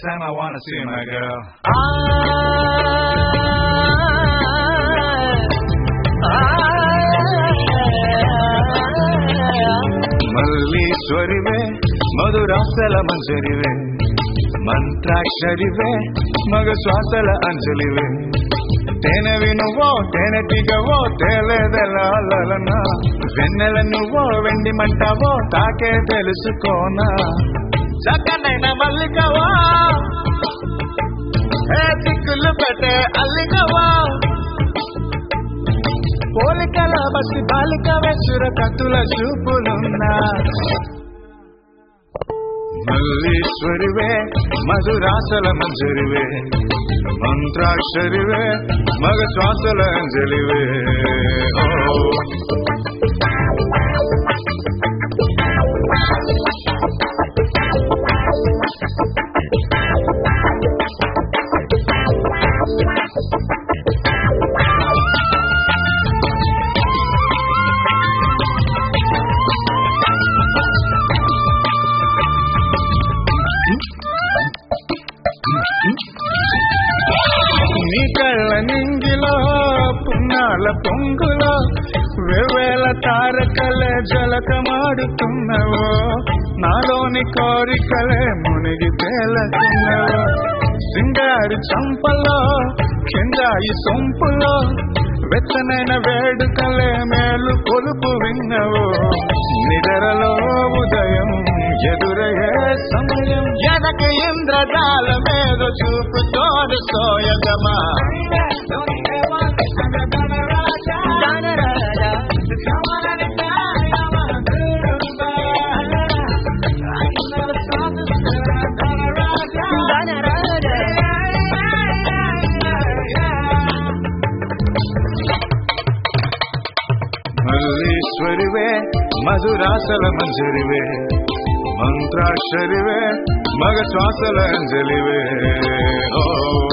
time I wanna see my girl. మల్లీశ్వరివే మధురాసల మంజరివే మంత్రాక్షరివే మగ శ్వాసల అంజలివే తేనెవి నువ్వో తేనెటిగవో తేలేదెలనా వెన్నెల నువ్వో వెండి మంటావో తాకే తెలుసుకోనా చక్కనైన మల్లికవా ఏ దిక్కులు పెట్టే అల్లికవా పోలికల బసి బాలిక వెసుర కత్తుల చూపులున్నా మల్లీశ్వరివే మధురాసల మంజరివే మంత్రాక్షరివే మగ శ్వాసల అంజలివే ఓ నీ కళ్ళ నింగిలో పున్నాల పొంగులో వెవేల తారకలే జలకమాడుతున్నవో నాలోని కోరికలే మునిగి తేలకున్నవో సింగారి చంపలో కిందాయి సొంపులో వెచ్చనైన వేడుకలే మేలు కొలుపు విన్నవో నిదరలో ఉదయం ఎదురయ్యే సమయం ఎనక ఇంద్రజాల మీద చూపుతోడు సోయగమా మల్లీశ్వరివే మధురాసల మంజరివే మంత్రాక్షరివే మగ శ్వాసల అంజలివే ఓ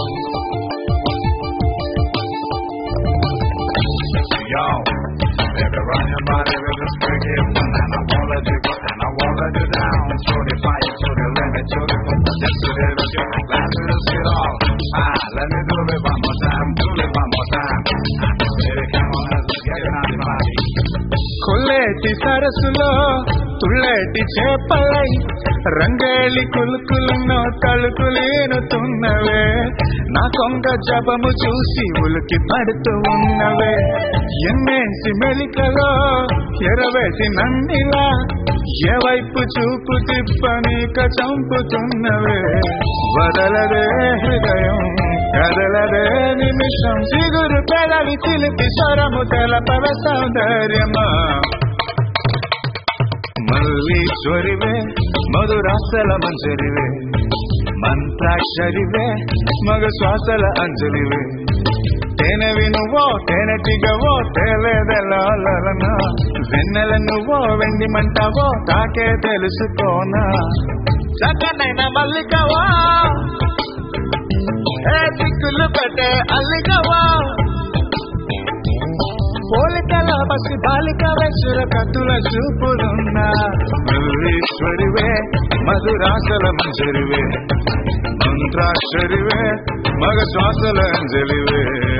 Yo, baby, run your body with the spring and I won't let you go and I won't let you down. To the fire, to the limit, to the just to the limit. Let's do this shit all. Ah, let me do it one more time, do it one more time. Ah, baby, come on, let's get it on the body. కొల్లేటి సరస్సులో తుళ్ళేటి చేపలై రంగేలి కులుకులను తలుకులేనుతున్నవే నా కొంగ జపము చూసి ఉలికి పడుతూ ఉన్నవే ఎన్నేసి మెలికలో ఎరవేసి నందిలా ఏ వైపు చూపు తిప్పనీక చంపుతున్నవే వదలదే హృదయం కదలదే నిమిషం సిగురు పెదవి చిలిపి స్వరము తెలపవ సౌందర్యమా మల్లీశ్వరివే మధురాసల మంజరివే మంత్రాక్షరివే మగ శ్వాసల అంజలివే తేనెవి నువ్వో తేనెటిగవో తేలేదెలనా వెన్నెల నువ్వో వెండి మంటావో తాకే తెలుసుకోనా చక్కనైన మల్లికవా ఏ దిక్కులు పెట్టే అల్లికవా పోలికల బసి బాలిక వెసుర కత్తుల చూపులున్నా మల్లీశ్వరివే మధురాసల మంజరివే మంత్రాక్షరివే మగ శ్వాసల అంజలివే